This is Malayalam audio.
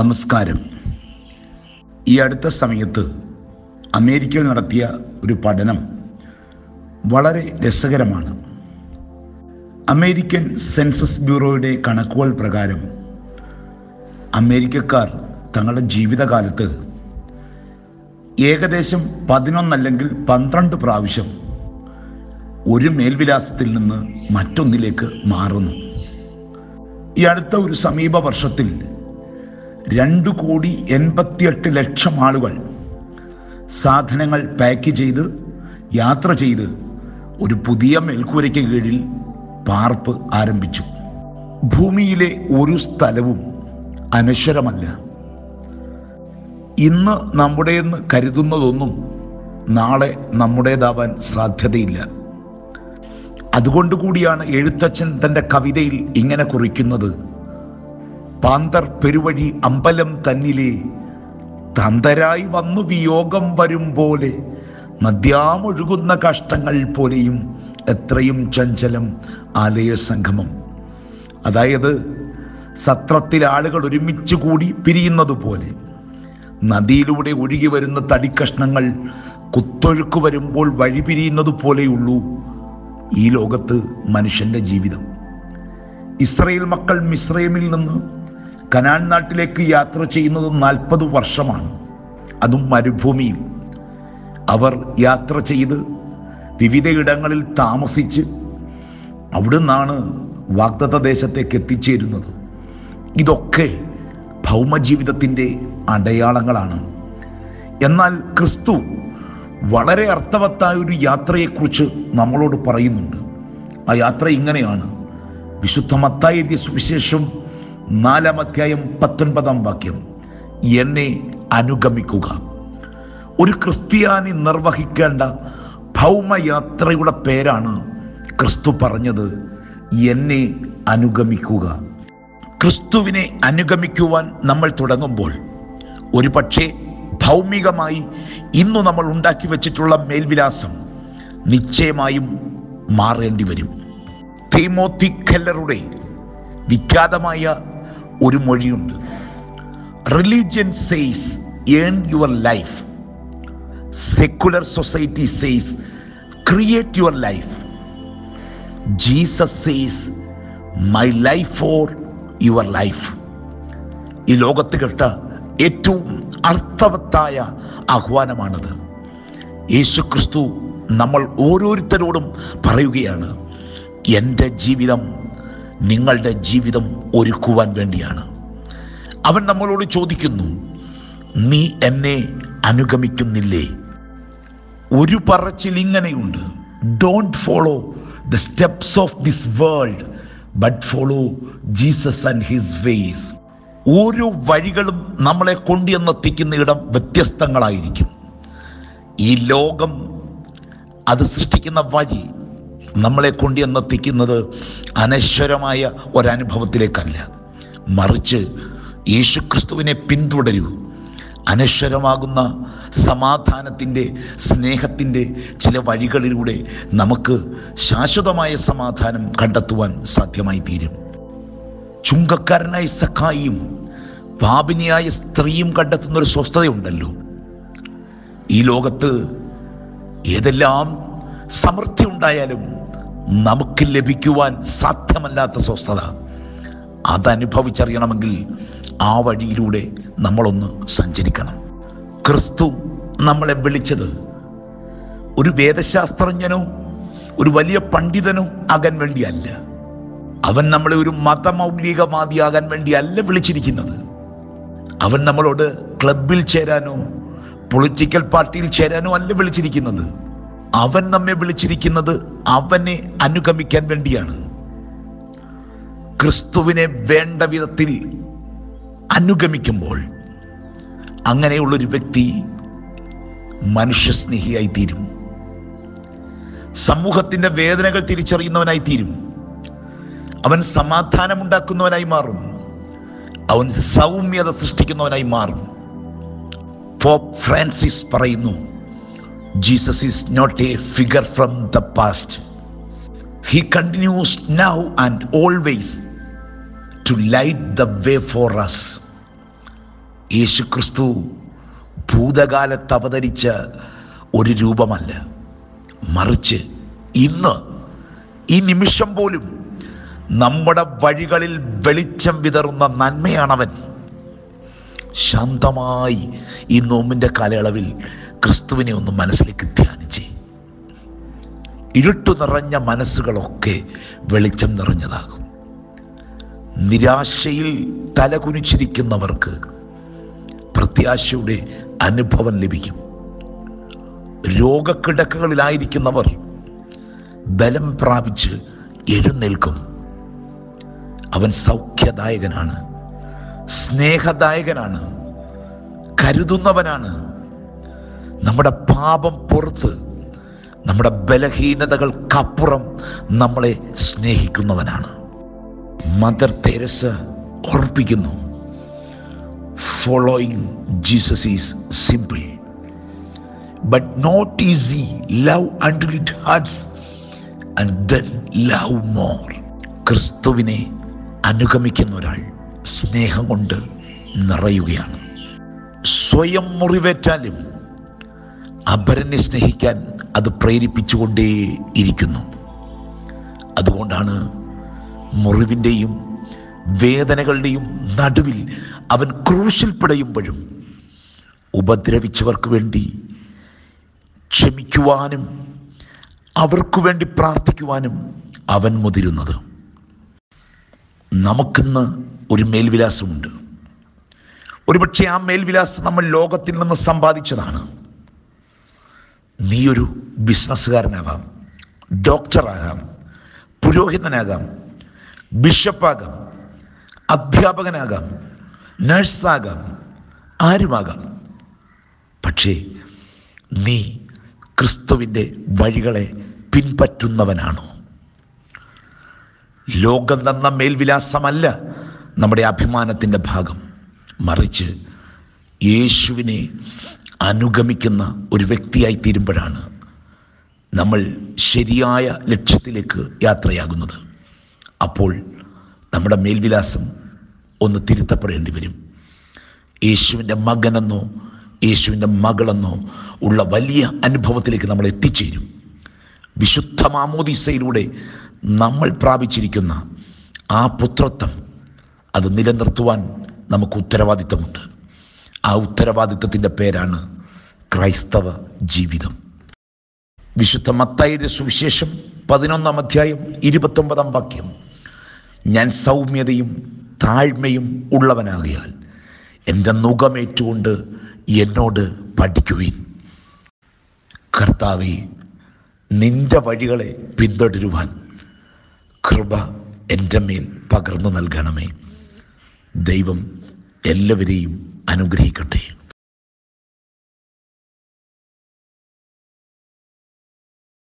നമസ്കാരം ഈ അടുത്ത സമയത്ത് അമേരിക്കയിൽ നടത്തിയ ഒരു പഠനം വളരെ രസകരമാണ് അമേരിക്കൻ സെൻസസ് ബ്യൂറോയുടെ കണക്കുകൾ പ്രകാരം അമേരിക്കക്കാർ തങ്ങളുടെ ജീവിതകാലത്ത് ഏകദേശം പതിനൊന്നല്ലെങ്കിൽ പന്ത്രണ്ട് പ്രാവശ്യം ഒരു മേൽവിലാസത്തിൽ നിന്ന് മറ്റൊന്നിലേക്ക് മാറുന്നു ഈ അടുത്ത ഒരു സമീപ വർഷത്തിൽ രണ്ട് കോടി എൺപത്തിയെട്ട് ലക്ഷം ആളുകൾ സാധനങ്ങൾ പാക്ക് ചെയ്ത് യാത്ര ചെയ്ത് ഒരു പുതിയ മേൽക്കൂരയ്ക്ക് കീഴിൽ പാർപ്പ് ആരംഭിച്ചു ഭൂമിയിലെ ഒരു സ്ഥലവും അനശ്വരമല്ല ഇന്ന് നമ്മുടേന്ന് കരുതുന്നതൊന്നും നാളെ നമ്മുടേതാവാൻ സാധ്യതയില്ല അതുകൊണ്ട് കൂടിയാണ് എഴുത്തച്ഛൻ തൻ്റെ കവിതയിൽ ഇങ്ങനെ കുറിക്കുന്നത് പാന്തർ പെരുവഴി അമ്പലം തന്നിലെ തന്തരായി വന്നു വിയോഗം വരും പോലെ നദ്യാമൊഴുകുന്ന കഷ്ടങ്ങൾ പോലെയും എത്രയും ചഞ്ചലം ആലയ സംഗമം അതായത് സത്രത്തിൽ ആളുകൾ ഒരുമിച്ച് കൂടി പിരിയുന്നത് പോലെ നദിയിലൂടെ ഒഴുകി വരുന്ന തടിക്കഷ്ണങ്ങൾ കുത്തൊഴുക്ക് വരുമ്പോൾ വഴി പിരിയുന്നത് പോലെയുള്ളൂ ഈ ലോകത്ത് മനുഷ്യന്റെ ജീവിതം ഇസ്രയേൽ മക്കൾ മിസ്രൈമിൽ നിന്ന് കനാൻ നാട്ടിലേക്ക് യാത്ര ചെയ്യുന്നത് നാൽപ്പത് വർഷമാണ് അതും മരുഭൂമിയിൽ അവർ യാത്ര ചെയ്ത് വിവിധയിടങ്ങളിൽ താമസിച്ച് അവിടുന്നാണ് വാഗ്ദത്ത ദേശത്തേക്ക് എത്തിച്ചേരുന്നത് ഇതൊക്കെ ഭൗമജീവിതത്തിൻ്റെ അടയാളങ്ങളാണ് എന്നാൽ ക്രിസ്തു വളരെ അർത്ഥവത്തായ ഒരു യാത്രയെക്കുറിച്ച് നമ്മളോട് പറയുന്നുണ്ട് ആ യാത്ര ഇങ്ങനെയാണ് വിശുദ്ധ മത്തായി എഴുതിയ സുവിശേഷം നാലാം അധ്യായം പത്തൊൻപതാം വാക്യം എന്നെ അനുഗമിക്കുക ഒരു ക്രിസ്ത്യാനി നിർവഹിക്കേണ്ട ഭൗമയാത്രയുടെ പേരാണ് ക്രിസ്തു പറഞ്ഞത് എന്നെ അനുഗമിക്കുക ക്രിസ്തുവിനെ അനുഗമിക്കുവാൻ നമ്മൾ തുടങ്ങുമ്പോൾ ഒരു പക്ഷേ ഭൗമികമായി ഇന്നു നമ്മൾ ഉണ്ടാക്കി വെച്ചിട്ടുള്ള മേൽവിലാസം നിശ്ചയമായും മാറേണ്ടി വരും തീമോത്തി ഖെല്ലറുടെ വിഖ്യാതമായ ഒരു മൊഴിയുണ്ട് religion says earn your life secular society says create your life Jesus says my life for your life ഈ ലോകത്ത് കേട്ട ഏറ്റവും അർത്ഥവത്തായ ആഹ്വാനമാണത് യേശു ക്രിസ്തു നമ്മൾ ഓരോരുത്തരോടും പറയുകയാണ് എൻ്റെ ജീവിതം നിങ്ങളുടെ ജീവിതം ഒരുക്കുവാൻ വേണ്ടിയാണ് അവൻ നമ്മളോട് ചോദിക്കുന്നു നീ എന്നെ അനുഗമിക്കുന്നില്ലേ ഒരു പറച്ചിൽ ഇങ്ങനെയുണ്ട് don't follow the steps of this world but follow Jesus and his ways ഓരോ വഴികളും നമ്മളെ കൊണ്ടുവന്നെത്തിക്കുന്ന ഇടം വ്യത്യസ്തങ്ങളായിരിക്കും ഈ ലോകം അത് സൃഷ്ടിക്കുന്ന വഴി നമ്മളെ കൊണ്ടുവന്നെത്തിക്കുന്നത് അനശ്വരമായ ഒരനുഭവത്തിലേക്കല്ല മറിച്ച് യേശുക്രിസ്തുവിനെ പിന്തുടരൂ അനശ്വരമാകുന്ന സമാധാനത്തിൻ്റെ സ്നേഹത്തിൻ്റെ ചില വഴികളിലൂടെ നമുക്ക് ശാശ്വതമായ സമാധാനം കണ്ടെത്തുവാൻ സാധ്യമായി തീരും ചുങ്കക്കാരനായ സഖായിയും പാപിനിയായ സ്ത്രീയും കണ്ടെത്തുന്ന ഒരു സ്വസ്ഥതയുണ്ടല്ലോ ഈ ലോകത്ത് ഏതെല്ലാം സമൃദ്ധി ഉണ്ടായാലും നമുക്ക് ലഭിക്കുവാൻ സാധ്യമല്ലാത്ത സ്വസ്ഥത അതനുഭവിച്ചറിയണമെങ്കിൽ ആ വഴിയിലൂടെ നമ്മളൊന്ന് സഞ്ചരിക്കണം ക്രിസ്തു നമ്മളെ വിളിച്ചത് ഒരു വേദശാസ്ത്രജ്ഞനോ ഒരു വലിയ പണ്ഡിതനോ ആകാൻ വേണ്ടിയല്ല അവൻ നമ്മളെ ഒരു മതമൗലികവാദിയാകാൻ വേണ്ടിയല്ല വിളിച്ചിരിക്കുന്നത് അവൻ നമ്മളോട് ക്ലബിൽ ചേരാനോ പൊളിറ്റിക്കൽ പാർട്ടിയിൽ ചേരാനോ അല്ല വിളിച്ചിരിക്കുന്നത് അവൻ നമ്മെ വിളിച്ചിരിക്കുന്നത് അവനെ അനുഗമിക്കാൻ വേണ്ടിയാണ് ക്രിസ്തുവിനെ വേണ്ട വിധത്തിൽ അനുഗമിക്കുമ്പോൾ അങ്ങനെയുള്ളൊരു വ്യക്തി മനുഷ്യസ്നേഹിയായി തീരും സമൂഹത്തിന്റെ വേദനകൾ തിരിച്ചറിയുന്നവനായി തീരും അവൻ സമാധാനമുണ്ടാക്കുന്നവനായി മാറും അവൻ സൗമ്യത സൃഷ്ടിക്കുന്നവനായി മാറും പോപ്പ് ഫ്രാൻസിസ് പറയുന്നു Jesus is not a figure from the past he continues now and always to light the way for us യേശുക്രിസ്തു ഭൂതകാലത്ത് അവതരിച്ച ഒരു രൂപമല്ല മറിച്ച് ഇന്ന് ഈ നിമിഷം പോലും നമ്മുടെ വഴികളിൽ വെളിച്ചം വിതറുന്ന നന്മയാണവൻ ശാന്തമായി ഈ നോമ്പിൻ്റെ കാലയളവിൽ ക്രിസ്തുവിനെ ഒന്ന് മനസ്സിലേക്ക് ധ്യാനിച്ച് ഇരുട്ടു നിറഞ്ഞ മനസ്സുകളൊക്കെ വെളിച്ചം നിറഞ്ഞതാകും നിരാശയിൽ തലകുനിച്ചിരിക്കുന്നവർക്ക് പ്രത്യാശയുടെ അനുഭവം ലഭിക്കും രോഗക്കിടക്കകളിലായിരിക്കുന്നവർ ബലം പ്രാപിച്ച് എഴുന്നേൽക്കും അവൻ സൗഖ്യദായകനാണ് സ്നേഹദായകനാണ് കരുതുന്നവനാണ് നമ്മുടെ പാപം പുറത്ത് നമ്മുടെ ബലഹീനതകൾക്കപ്പുറം നമ്മളെ സ്നേഹിക്കുന്നവനാണ് മദർ തെരസ ഓർപ്പിക്കുന്നു following Jesus is simple but not easy love until it hurts and then love more ക്രിസ്തുവിനെ അനുഗമിക്കുന്ന ഒരാൾ സ്നേഹം കൊണ്ട് നിറയുകയാണ് സ്വയം മുറിവേറ്റാലും അപരനെ സ്നേഹിക്കാൻ അത് പ്രേരിപ്പിച്ചുകൊണ്ടേ ഇരിക്കുന്നു അതുകൊണ്ടാണ് മുറിവിൻ്റെയും വേദനകളുടെയും നടുവിൽ അവൻ ക്രൂശിൽ പിടയുമ്പോഴും ഉപദ്രവിച്ചവർക്ക് വേണ്ടി ക്ഷമിക്കുവാനും അവർക്കു വേണ്ടി പ്രാർത്ഥിക്കുവാനും അവൻ മുതിരുന്നത് നമുക്കിന്ന് ഒരു മേൽവിലാസമുണ്ട് ഒരുപക്ഷെ ആ മേൽവിലാസം നമ്മൾ ലോകത്തിൽ നിന്ന് സമ്പാദിച്ചതാണ് നീ ഒരു ബിസിനസ്സുകാരനാകാം ഡോക്ടറാകാം പുരോഹിതനാകാം ബിഷപ്പാകാം അധ്യാപകനാകാം നഴ്സാകാം ആരുമാകാം പക്ഷേ നീ ക്രിസ്തുവിൻ്റെ വഴികളെ പിൻപറ്റുന്നവനാണോ ലോകം തന്ന മേൽവിലാസമല്ല നമ്മുടെ അഭിമാനത്തിൻ്റെ ഭാഗം മറിച്ച് യേശുവിനെ അനുഗമിക്കുന്ന ഒരു വ്യക്തിയായി തീരുമ്പോഴാണ് നമ്മൾ ശരിയായ ലക്ഷ്യത്തിലേക്ക് യാത്രയാകുന്നത് അപ്പോൾ നമ്മുടെ മേൽവിലാസം ഒന്ന് തിരുത്തപ്പെടേണ്ടി വരും യേശുവിൻ്റെ മകനെന്നോ യേശുവിൻ്റെ മകളെന്നോ ഉള്ള വലിയ അനുഭവത്തിലേക്ക് നമ്മൾ എത്തിച്ചേരും വിശുദ്ധ മാമോദിസയിലൂടെ നമ്മൾ പ്രാപിച്ചിരിക്കുന്ന ആ പുത്രത്വം അത് നിലനിർത്തുവാൻ നമുക്ക് ഉത്തരവാദിത്തമുണ്ട് ആ ഉത്തരവാദിത്തത്തിൻ്റെ പേരാണ് ക്രൈസ്തവ ജീവിതം വിശുദ്ധ മത്തായിയുടെ സുവിശേഷം പതിനൊന്നാം അധ്യായം ഇരുപത്തൊമ്പതാം വാക്യം ഞാൻ സൗമ്യതയും താഴ്മയും ഉള്ളവനാകിയാൽ എൻ്റെ നുഖമേറ്റുകൊണ്ട് എന്നോട് പഠിക്കുവിൻ കർത്താവെ നിന്റെ വഴികളെ പിന്തുടരുവാൻ കൃപ എൻ്റെ മേൽ പകർന്നു നൽകണമേ ദൈവം എല്ലാവരെയും അനുഗ്രഹിക്കട്ടെ